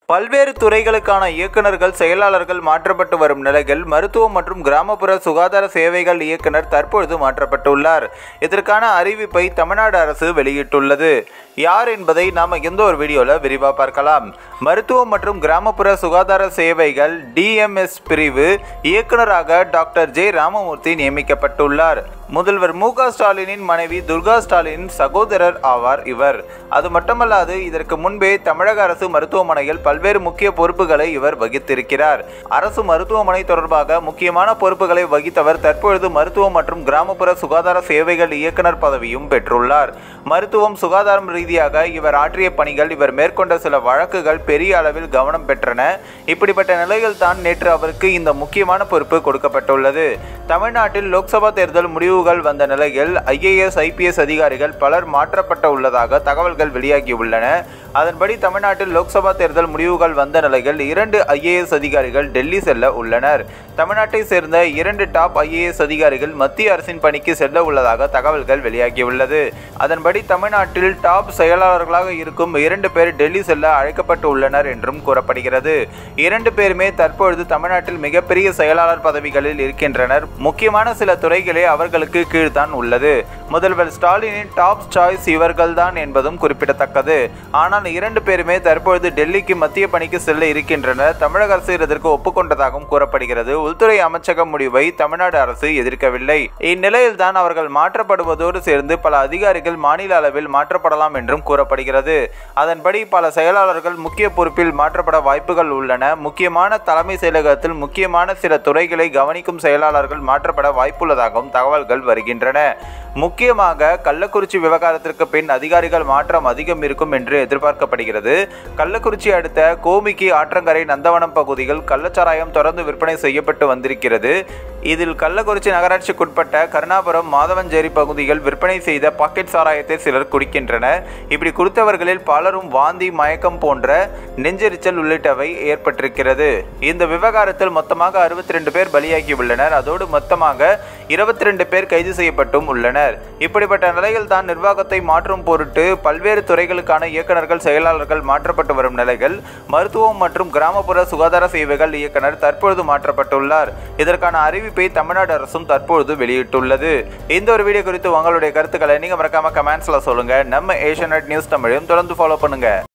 பல்வேறு துறைகளுக்கான இயக்குநர்கள் செயலாளர்கள் மாற்றப்பட்டு வரும் நிலையில் மருத்துவம் மற்றும் கிராமப்புற சுகாதார சேவைகள் இயக்குனர் தற்பொழுது மாற்றப்பட்டுள்ளார் இதற்கான அறிவிப்பை தமிழ்நாடு அரசு வெளியிட்டுள்ளது யார் என்பதை நாம் இந்த ஒரு வீடியோவில் விரிவாக பார்க்கலாம் மருத்துவம் மற்றும் கிராமப்புற சுகாதார சேவைகள் டிஎம்எஸ் பிரிவு இயக்குனராக டாக்டர் ஜே ராமமூர்த்தி நியமிக்கப்பட்டுள்ளார் முதல்வர் மு க ஸ்டாலினின் மனைவி துர்கா ஸ்டாலினின் சகோதரர் ஆவார் இவர் அது மட்டுமல்லாது இதற்கு முன்பே தமிழக அரசு மருத்துவமனையில் பல்வேறு முக்கிய பொறுப்புகளை இவர் வகித்திருக்கிறார் அரசு மருத்துவமனை தொடர்பாக முக்கியமான பொறுப்புகளை வகித்தவர் தற்பொழுது மருத்துவம் மற்றும் கிராமப்புற சுகாதார சேவைகள் இயக்குனர் பதவியும் பெற்றுள்ளார் மருத்துவம் சுகாதாரம் ரீதியாக இவர் ஆற்றிய பணிகள் இவர் மேற்கொண்ட சில வழக்குகள் பெரிய அளவில் கவனம் பெற்றன இப்படிப்பட்ட நிலையில் தான் நேற்று அவருக்கு இந்த முக்கியமான பொறுப்பு கொடுக்கப்பட்டுள்ளது தமிழ்நாட்டில் லோக்சபா தேர்தல் முடிவுகள் வந்த நிலையில் ஐஏஎஸ் ஐபிஎஸ் அதிகாரிகள் பலர் மாற்றப்பட்ட உள்ளதாக தகவல்கள் வெளியாகியுள்ளன அதன்படி தமிழ்நாட்டில் லோக்சபா தேர்தல் முடிவுகள் வந்த நிலையில் இரண்டு ஐஏஎஸ் அதிகாரிகள் டெல்லி செல்ல உள்ளனர் தமிழ்நாட்டை சேர்ந்த இரண்டு டாப் ஐஏஎஸ் அதிகாரிகள் மத்திய அரசின் பணிக்கு செல்ல உள்ளதாக தகவல்கள் வெளியாகியுள்ளது அதன்படி தமிழ்நாட்டில் டாப் செயலாளர்களாக இருக்கும் இரண்டு பேர் டெல்லி செல்ல அழைக்கப்பட்டு உள்ளனர் என்றும் கூறப்படுகிறது இரண்டு பேருமே தற்பொழுது தமிழ்நாட்டில் மிகப்பெரிய செயலாளர் பதவிகளில் இருக்கின்றனர் முக்கியமான சில துறைகளே அவர்களுக்கு கீழ்தான் உள்ளது முதல்வர் ஸ்டாலினின் டாப் சாய்ஸ் இவர்கள்தான் என்பதும் குறிப்பிடத்தக்கது ஆனால் இரண்டு பேருமே தற்பொழுது டெல்லிக்கு மத்திய பணிக்கு செல்ல இருக்கின்றனர் தமிழக அரசு இதற்கு ஒப்புக்கொண்டதாகவும் கூறப்படுகிறது உள்துறை அமைச்சக முடிவை தமிழ்நாடு அரசு எதிர்க்கவில்லை இந்நிலையில் தான் அவர்கள் மாற்றப்படுவதோடு சேர்ந்து பல அதிகாரிகள் மாநில அளவில் மாற்றப்படலாம் என்றும் கூறப்படுகிறது அதன்படி பல செயலாளர்கள் முக்கிய பொறுப்பில் மாற்றப்பட வாய்ப்புகள் உள்ளன முக்கியமான தலைமை செயலகத்தில் முக்கியமான சில துறைகளை கவனிக்கும் செயலாளர்கள் மாற்றப்பட வாய்ப்புள்ளதாகவும் தகவல்கள் வருகின்றன முக்கியமாக கள்ளக்குறிச்சி விவகாரத்திற்கு பின் அதிகாரிகள் மாற்றம் அதிகம் இருக்கும் என்று எதிர்பார்க்கப்படுகிறது கள்ளக்குறிச்சி அடுத்த கோமிக்கி ஆற்றங்கரை நந்தவனம் பகுதியில் கள்ளச்சாராயம் தொடர்ந்து விற்பனை செய்யப்பட்டு வந்திருக்கிறது இதில் கள்ளக்குறிச்சி நகராட்சிக்குட்பட்ட கருணாபுரம் மாதவஞ்சேரி பகுதிகள் விற்பனை செய்த பாக்கெட் சாராயத்தை சிலர் குடிக்கின்றனர் இப்படி குடித்தவர்களில் பலரும் வாந்தி மயக்கம் போன்ற நெஞ்செரிச்சல் உள்ளிட்டவை ஏற்பட்டிருக்கிறது இந்த விவகாரத்தில் மொத்தமாக அறுபத்தி ரெண்டு பேர் பலியாகி உள்ளனர் அதோடு மொத்தமாக இருபத்தி ரெண்டு பேர் கைது செய்யப்பட்டும் உள்ளனர் இப்படிப்பட்ட நிலையில் தான் நிர்வாகத்தை மாற்றும் பொருட்டு பல்வேறு துறைகளுக்கான இயக்குநர்கள் செயலாளர்கள் மாற்றப்பட்டு வரும் நிலையில் மருத்துவம் மற்றும் கிராமப்புற சுகாதார சேவைகள் இயக்குனர் தற்பொழுது மாற்றப்பட்டுள்ளார் இதற்கான அறிவிப்பை தமிழ்நாடு அரசும் தற்பொழுது வெளியிட்டுள்ளது இந்த ஒரு வீடியோ குறித்து உங்களுடைய கருத்துக்களை நீங்க மறக்காம கமெண்ட்ஸ்ல சொல்லுங்க நம்ம ஏஷியநெட் நியூஸ் தமிழையும் தொடர்ந்து ஃபாலோ பண்ணுங்க